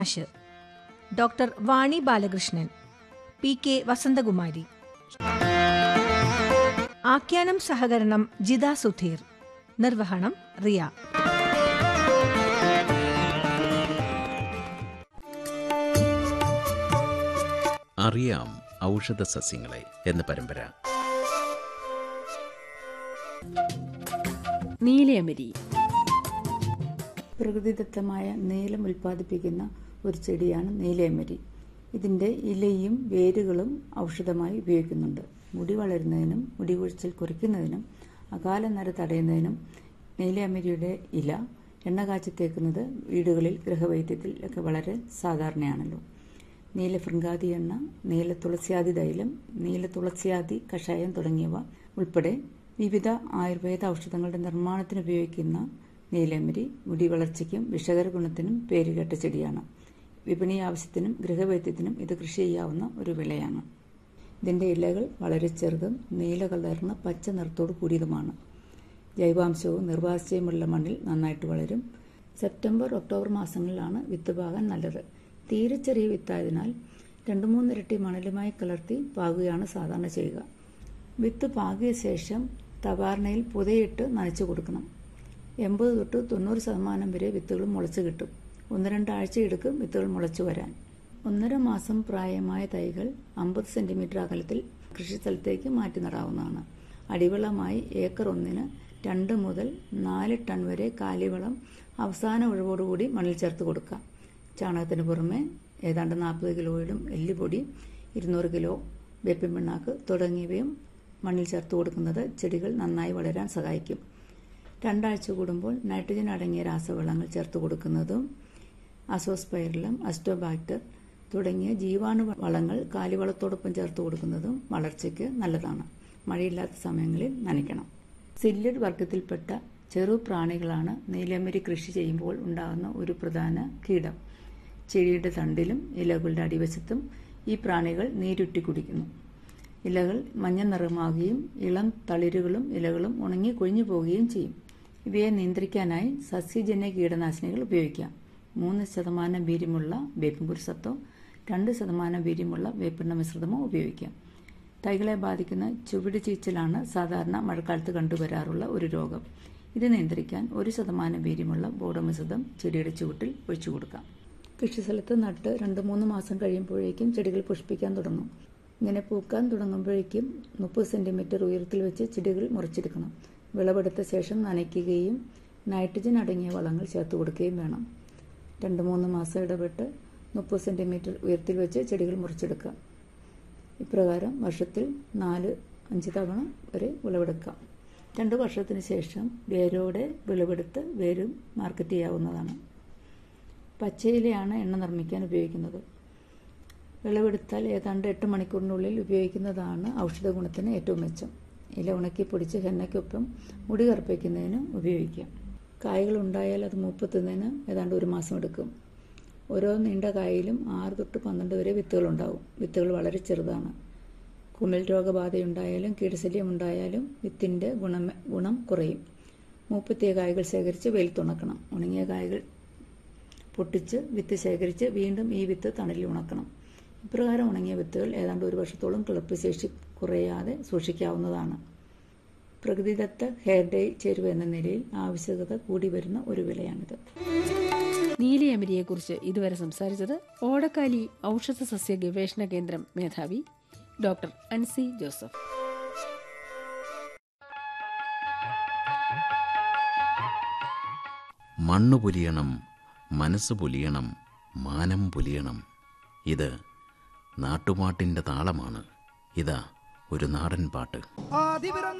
അശ് doctor Vani Balakrishnan P K Vasanthakumari ആഖ്യാനം സഹകരണം ജിത സുധീർ നിർവഹണം റിയ അറിയാം ഔഷധ സസ്യങ്ങളെ എന്ന പരമ്പര നീലയമരി പ്രകൃതിദത്തമായ നീലം ഉൽപ്പാദിപ്പിക്കുന്ന ഒരു ചെടിയാണ് നീലയമരി ഇതിൻ്റെ ഇലയും വേരുകളും ഔഷധമായി ഉപയോഗിക്കുന്നുണ്ട് മുടി വളരുന്നതിനും മുടി കൊഴിച്ചിൽ കുറയ്ക്കുന്നതിനും അകാല നര തടയുന്നതിനും നീലയമരിയുടെ ഇല എണ്ണ കാച്ചി തേക്കുന്നത് വീടുകളിൽ ഗൃഹവൈദ്യത്തിൽ ഒക്കെ വളരെ സാധാരണയാണല്ലോ നീല ഫൃങ്കാതി എണ്ണ നീല തുളസിയാതി തൈലം നീല തുളസിയാതി കഷായം തുടങ്ങിയവ ഉൾപ്പെടെ വിവിധ ആയുർവേദ ഔഷധങ്ങളുടെ നിർമ്മാണത്തിന് ഉപയോഗിക്കുന്ന നീലമരി മുടി വളർച്ചയ്ക്കും വിഷകര ഗുണത്തിനും പേരുകേട്ട ചെടിയാണ് വിപണി ആവശ്യത്തിനും ഗൃഹവൈദ്യത്തിനും ഇത് കൃഷി ചെയ്യാവുന്ന ഒരു വിളയാണ് ഇതിൻ്റെ ഇലകൾ വളരെ ചെറുതും നീല കലർന്ന പച്ച നിറത്തോട് കൂടിയതുമാണ് ജൈവാംശവും നിർവാസിച്ചയുമുള്ള മണ്ണിൽ നന്നായിട്ട് വളരും സെപ്റ്റംബർ ഒക്ടോബർ മാസങ്ങളിലാണ് വിത്ത് പാകാൻ നല്ലത് തീരെ ചെറിയ വിത്തായതിനാൽ രണ്ട് മൂന്നിരട്ടി മണലുമായി കലർത്തി പാകുകയാണ് സാധാരണ ചെയ്യുക വിത്ത് പാകിയ ശേഷം തവാർണയിൽ പുതയിട്ട് നനച്ചു കൊടുക്കണം എൺപത് തൊട്ട് തൊണ്ണൂറ് ശതമാനം വരെ വിത്തുകൾ മുളച്ചു കിട്ടും ഒന്ന് രണ്ടാഴ്ച എടുക്കും വിത്തുകൾ മുളച്ചു വരാൻ ഒന്നര മാസം പ്രായമായ തൈകൾ അമ്പത് സെന്റിമീറ്റർ അകലത്തിൽ കൃഷിസ്ഥലത്തേക്ക് മാറ്റി നടാവുന്നതാണ് അടിവളമായി ഏക്കർ ഒന്നിന് രണ്ട് മുതൽ നാല് ടൺ വരെ കാലിവളം അവസാന ഒഴിവോടുകൂടി മണ്ണിൽ ചേർത്ത് കൊടുക്കാം ചാണകത്തിന് പുറമെ ഏതാണ്ട് നാൽപ്പത് കിലോയിലും എല്ലുപൊടി ഇരുന്നൂറ് കിലോ വേപ്പിൻ പിണ്ണാക്ക് തുടങ്ങിയവയും മണ്ണിൽ ചേർത്ത് കൊടുക്കുന്നത് ചെടികൾ നന്നായി വളരാൻ സഹായിക്കും രണ്ടാഴ്ച കൂടുമ്പോൾ നൈട്രജൻ അടങ്ങിയ രാസവളങ്ങൾ ചേർത്ത് കൊടുക്കുന്നതും അസോസ്പൈറിലം അസ്റ്റോബാക്ടർ തുടങ്ങിയ ജീവാണു വളങ്ങൾ കാലിവളത്തോടൊപ്പം ചേർത്ത് കൊടുക്കുന്നതും വളർച്ചയ്ക്ക് നല്ലതാണ് മഴയില്ലാത്ത സമയങ്ങളിൽ നനയ്ക്കണം സില്ലിഡ് വർഗത്തിൽപ്പെട്ട ചെറു പ്രാണികളാണ് നീലമരി കൃഷി ചെയ്യുമ്പോൾ ഉണ്ടാകുന്ന ഒരു പ്രധാന കീടം ചെടിയുടെ തണ്ടിലും ഇലകളുടെ അടിവശത്തും ഈ പ്രാണികൾ നീരുറ്റി കുടിക്കുന്നു ഇലകൾ മഞ്ഞ നിറമാകുകയും ഇളം തളിരുകളും ഇലകളും ഉണങ്ങി കൊഴിഞ്ഞു പോവുകയും ചെയ്യും ഇവയെ നിയന്ത്രിക്കാനായി സസ്യജന്യ കീടനാശിനികൾ ഉപയോഗിക്കാം മൂന്ന് ശതമാനം വീര്യമുള്ള വേപ്പിൻ കുരുസത്തോ രണ്ട് ശതമാനം വീര്യമുള്ള വേപ്പെണ്ണ മിശ്രിതമോ ഉപയോഗിക്കാം തൈകളെ ബാധിക്കുന്ന ചുവട് ചീച്ചലാണ് സാധാരണ മഴക്കാലത്ത് കണ്ടുവരാറുള്ള ഒരു രോഗം ഇത് നിയന്ത്രിക്കാൻ ഒരു ശതമാനം വീര്യമുള്ള ബോഡോമിശ്രിതം ചെടിയുടെ ചുവട്ടിൽ ഒഴിച്ചു കൊടുക്കാം കൃഷിസ്ഥലത്ത് നട്ട് രണ്ട് മൂന്ന് മാസം കഴിയുമ്പോഴേക്കും ചെടികൾ പുഷ്പിക്കാൻ തുടങ്ങും ഇങ്ങനെ പൂക്കാൻ തുടങ്ങുമ്പോഴേക്കും മുപ്പത് സെന്റിമീറ്റർ ഉയരത്തിൽ വെച്ച് ചെടികൾ മുറിച്ചെടുക്കണം വിളവെടുത്ത ശേഷം നനയ്ക്കുകയും നൈട്രജൻ അടങ്ങിയ വളങ്ങൾ ചേർത്ത് കൊടുക്കുകയും വേണം രണ്ട് മൂന്ന് മാസം ഇടപെട്ട് മുപ്പത് സെന്റിമീറ്റർ ഉയരത്തിൽ വെച്ച് ചെടികൾ മുറിച്ചെടുക്കാം ഇപ്രകാരം വർഷത്തിൽ നാല് അഞ്ച് തവണ വരെ വിളവെടുക്കാം രണ്ട് വർഷത്തിന് ശേഷം വേരോടെ വിളവെടുത്ത് വേരും മാർക്കറ്റ് ചെയ്യാവുന്നതാണ് പച്ചയിലയാണ് എണ്ണ നിർമ്മിക്കാൻ ഉപയോഗിക്കുന്നത് വിളവെടുത്താൽ ഏതാണ്ട് എട്ട് മണിക്കൂറിനുള്ളിൽ ഉപയോഗിക്കുന്നതാണ് ഔഷധ ഗുണത്തിന് ഏറ്റവും മെച്ചം ഇല ഉണക്കി പൊടിച്ച് ഹെന്നയ്ക്കൊപ്പം മുടി കറുപ്പിക്കുന്നതിന് ഉപയോഗിക്കാം കായകൾ ഉണ്ടായാൽ അത് മൂപ്പത്തുന്നതിന് ഏതാണ്ട് ഒരു മാസം എടുക്കും ഓരോ നീണ്ട കായയിലും ആറ് തൊട്ട് പന്ത്രണ്ട് വരെ വിത്തുകൾ ഉണ്ടാവും വിത്തുകൾ വളരെ ചെറുതാണ് കുമിൾ രോഗബാധയുണ്ടായാലും കീടശല്യം ഉണ്ടായാലും വിത്തിൻ്റെ ഗുണം ഗുണം കുറയും മൂപ്പത്തിയ കായകൾ ശേഖരിച്ച് വെയിലത്തുണക്കണം ഉണങ്ങിയ കായകൾ പൊട്ടിച്ച് വിത്ത് ശേഖരിച്ച് വീണ്ടും ഈ വിത്ത് തണലിൽ ഉണക്കണം ഇപ്രകാരം ഉണങ്ങിയ വിത്തുകൾ ഏതാണ്ട് ഒരു വർഷത്തോളം കിളപ്പ് ശേഷി കുറയാതെ സൂക്ഷിക്കാവുന്നതാണ് പ്രകൃതിദത്ത ഹെയർ ഡേ ചേരുവ എന്ന നിലയിൽ ആവശ്യകത കൂടി വരുന്ന ഒരു വിലയാണിത് നീലയമരിയെക്കുറിച്ച് ഇതുവരെ സംസാരിച്ചത് ഓടക്കാലി ഔഷധ സസ്യ ഗവേഷണ കേന്ദ്രം മേധാവി ഡോക്ടർ അൻസി ജോസഫ് മണ്ണു പൊലിയണം മനസ്സ് പൊലിയണം മാനം പൊലിയണം ഇത് നാട്ടുപാട്ടിൻ്റെ താളമാണ് ഇതാ ഒരു നാടൻ പാട്ട് ആദിപിറന്ന